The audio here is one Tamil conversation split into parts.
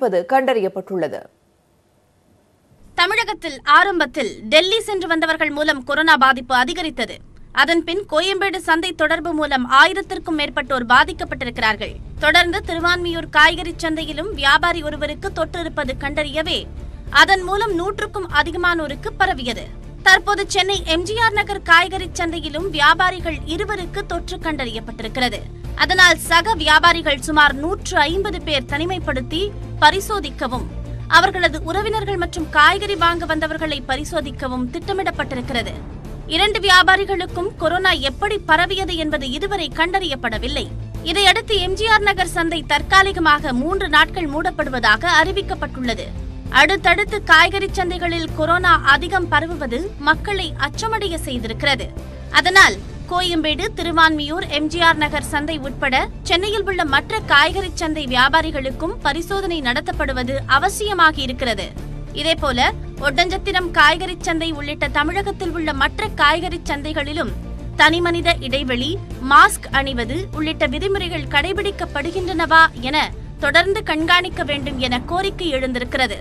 இருப்பது கண்டறியப்பட்டுள்ளது தமிழகத்தில் ஆரம்பத்தில் டெல்லி சென்று வந்தவர்கள் மூலம் கொரோனா பாதிப்பு அதிகரித்தது அதன்பின் கோயம்பேடு சந்தை தொடர்பு மூலம் ஆயிரத்திற்கும் மேற்பட்டோர் பாதிக்கப்பட்டிருக்கிறார்கள் தொடர்ந்து திருவான்மியூர் காய்கறி சந்தையிலும் வியாபாரி ஒருவருக்கு தொற்று இருப்பது கண்டறியவே அதன் மூலம் நூற்றுக்கும் அதிகமானோருக்கு பரவியது தற்போது சென்னை எம்ஜிஆர் நகர் காய்கறி சந்தையிலும் வியாபாரிகள் இருவருக்கு தொற்று கண்டறியப்பட்டிருக்கிறது அதனால் சக வியாபாரிகள் சுமார் நூற்று ஐம்பது பேர் தனிமைப்படுத்தி பரிசோதிக்கவும் அவர்களது உறவினர்கள் மற்றும் காய்கறி வாங்க வந்தவர்களை பரிசோதிக்கவும் திட்டமிடப்பட்டிருக்கிறது இரண்டு வியாபாரிகளுக்கும் கொரோனா எப்படி பரவியது என்பது இதுவரை கண்டறியப்படவில்லை இதையடுத்து எம்ஜிஆர் நகர் சந்தை தற்காலிகமாக மூன்று நாட்கள் மூடப்படுவதாக அறிவிக்கப்பட்டுள்ளது அடுத்தடுத்து காய்கறி சந்தைகளில் கொரோனா அதிகம் பரவுவது மக்களை அச்சமடைய செய்திருக்கிறது அதனால் கோயம்பேடு திருவான்மியூர் எம்ஜிஆர் நகர் சந்தை உட்பட சென்னையில் உள்ள மற்ற காய்கறி சந்தை வியாபாரிகளுக்கும் பரிசோதனை நடத்தப்படுவது அவசியமாகி இருக்கிறது இதேபோல ஒட்டஞ்சத்திரம் காய்கறி சந்தை உள்ளிட்ட தமிழகத்தில் உள்ள மற்ற காய்கறி சந்தைகளிலும் தனிமனித இடைவெளி மாஸ்க் அணிவது உள்ளிட்ட விதிமுறைகள் கடைபிடிக்கப்படுகின்றனவா என தொடர்ந்து கண்காணிக்க வேண்டும் என கோரிக்கை எழுந்திருக்கிறது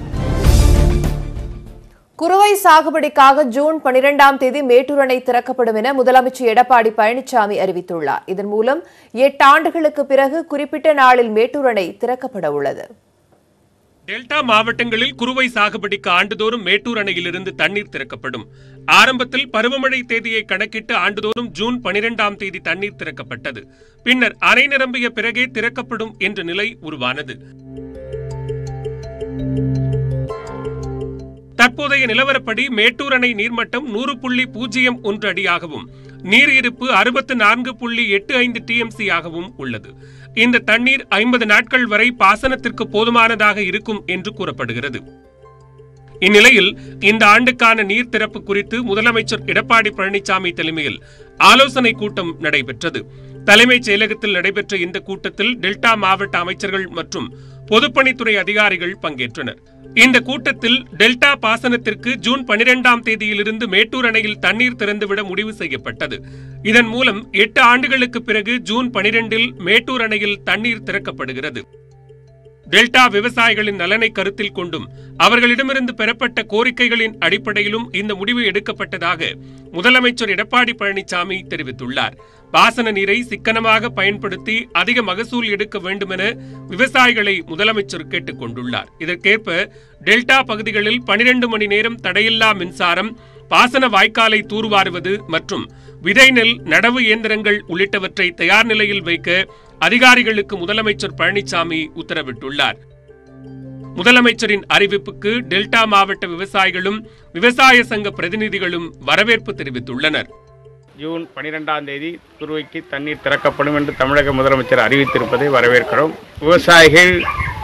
குறுவை சாகுபடிக்காக ஜூன் பனிரெண்டாம் தேதி மேட்டூர் அணை திறக்கப்படும் என முதலமைச்சர் எடப்பாடி பழனிசாமி அறிவித்துள்ளார் இதன் மூலம் எட்டு ஆண்டுகளுக்கு பிறகு குறிப்பிட்ட நாளில் மேட்டூர் அணை திறக்கப்பட உள்ளது டெல்டா மாவட்டங்களில் குறுவை சாகுபடிக்கு ஆண்டுதோறும் மேட்டூர் அணையிலிருந்து தண்ணீர் திறக்கப்படும் ஆரம்பத்தில் பருவமழை தேதியை கணக்கிட்டு ஆண்டுதோறும் ஜூன் பனிரெண்டாம் தேதி தண்ணீர் திறக்கப்பட்டது பின்னர் அணை நிரம்பிய பிறகே திறக்கப்படும் என்ற நிலை உருவானது தற்போதைய நிலவரப்படி மேட்டூர் அணை நீர்மட்டம் நூறு புள்ளி பூஜ்ஜியம் ஒன்று அடியாகவும் நீர் இருப்பு அறுபத்து நான்கு புள்ளி எட்டு ஐந்து டிஎம்சி ஆகவும் உள்ளது இந்த தண்ணீர் ஐம்பது நாட்கள் வரை பாசனத்திற்கு போதுமானதாக இருக்கும் என்று கூறப்படுகிறது இந்நிலையில் இந்த ஆண்டுக்கான நீர் திறப்பு குறித்து முதலமைச்சர் எடப்பாடி பழனிசாமி தலைமையில் ஆலோசனை கூட்டம் நடைபெற்றது தலைமைச் செயலகத்தில் நடைபெற்ற இந்த கூட்டத்தில் டெல்டா மாவட்ட அமைச்சர்கள் மற்றும் பொதுப்பணித்துறை அதிகாரிகள் பங்கேற்றனர் இந்த கூட்டத்தில் டெல்டா பாசனத்திற்கு ஜூன் பனிரெண்டாம் தேதியிலிருந்து மேட்டூர் அணையில் தண்ணீர் திறந்துவிட முடிவு செய்யப்பட்டது இதன் மூலம் எட்டு ஆண்டுகளுக்கு பிறகு ஜூன் பனிரெண்டில் மேட்டூர் அணையில் தண்ணீர் திறக்கப்படுகிறது டெல்டா விவசாயிகளின் நலனை கருத்தில் கொண்டும் அவர்களிடமிருந்து பெறப்பட்ட கோரிக்கைகளின் அடிப்படையிலும் இந்த முடிவு எடுக்கப்பட்டதாக முதலமைச்சர் எடப்பாடி பழனிசாமி தெரிவித்துள்ளார் பாசன நீரை சிக்கனமாக பயன்படுத்தி அதிக மகசூல் எடுக்க வேண்டுமென விவசாயிகளை முதலமைச்சர் கேட்டுக் கொண்டுள்ளார் இதற்கேற்ப டெல்டா பகுதிகளில் பனிரெண்டு மணி நேரம் தடையில்லா மின்சாரம் பாசன வாய்க்காலை தூர்வாருவது மற்றும் விதை நெல் நடவு இயந்திரங்கள் உள்ளிட்டவற்றை தயார் நிலையில் வைக்க அதிகாரிகளுக்கு முதலமைச்சர் பழனிசாமி உத்தரவிட்டுள்ளார் முதலமைச்சரின் அறிவிப்புக்கு டெல்டா மாவட்ட விவசாயிகளும் விவசாய சங்க பிரதிநிதிகளும் வரவேற்பு தெரிவித்துள்ளனர் ஜூன் பனிரெண்டாம் தேதி குருவைக்கு தண்ணீர் திறக்கப்படும் என்று தமிழக முதலமைச்சர் அறிவித்திருப்பதை வரவேற்கிறோம் விவசாயிகள்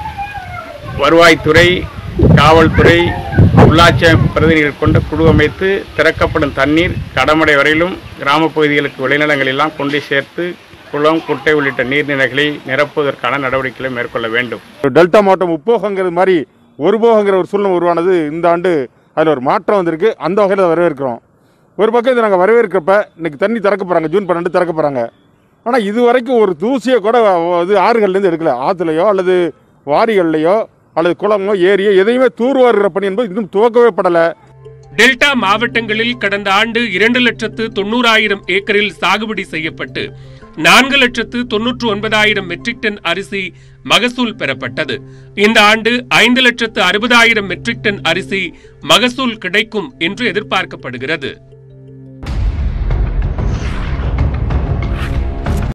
வருவாய்த்துறை காவல்துறை உள்ளாட்சி அமைப்பு பிரதிநிதிகள் கொண்ட குழு அமைத்து திறக்கப்படும் தண்ணீர் கடமடை வரையிலும் கிராமப் பகுதிகளுக்கு விளைநிலங்கள் எல்லாம் கொண்டு சேர்த்து குளம் குட்டை உள்ளிட்ட நீர்நிலைகளை நிரப்புவதற்கான நடவடிக்கைகளை மேற்கொள்ள வேண்டும் டெல்டா மாவட்டம் உப்போகங்கிறது மாதிரி ஒரு போகங்கிற ஒரு சூழ்நிலை உருவானது இந்த ஆண்டு அதில் ஒரு மாற்றம் வந்திருக்கு அந்த வகையில் அதை வரவேற்கிறோம் ஒரு பக்கம் இதை நாங்கள் வரவேற்கிறப்ப இன்னைக்கு தண்ணி திறக்க போகிறாங்க ஜூன் பன்னெண்டு திறக்க போகிறாங்க ஆனால் இது வரைக்கும் ஒரு தூசியை கூட இது ஆறுகள்லேருந்து எடுக்கல ஆற்றுலையோ அல்லது வாரிகள்லையோ அல்லது குளமோ ஏரியோ எதையுமே தூர்வாருகிற பணி என்பது இன்னும் துவக்கவே படலை டெல்டா மாவட்டங்களில் கடந்த ஆண்டு இரண்டு லட்சத்து தொண்ணூறாயிரம் ஏக்கரில் சாகுபடி செய்யப்பட்டு நான்கு லட்சத்து தொன்னூற்று ஒன்பதாயிரம் மெட்ரிக் டன் அரிசி மகசூல் பெறப்பட்டது இந்த ஆண்டு ஐந்து லட்சத்து அறுபதாயிரம் மெட்ரிக் டன் அரிசி மகசூல் கிடைக்கும் என்று எதிர்பார்க்கப்படுகிறது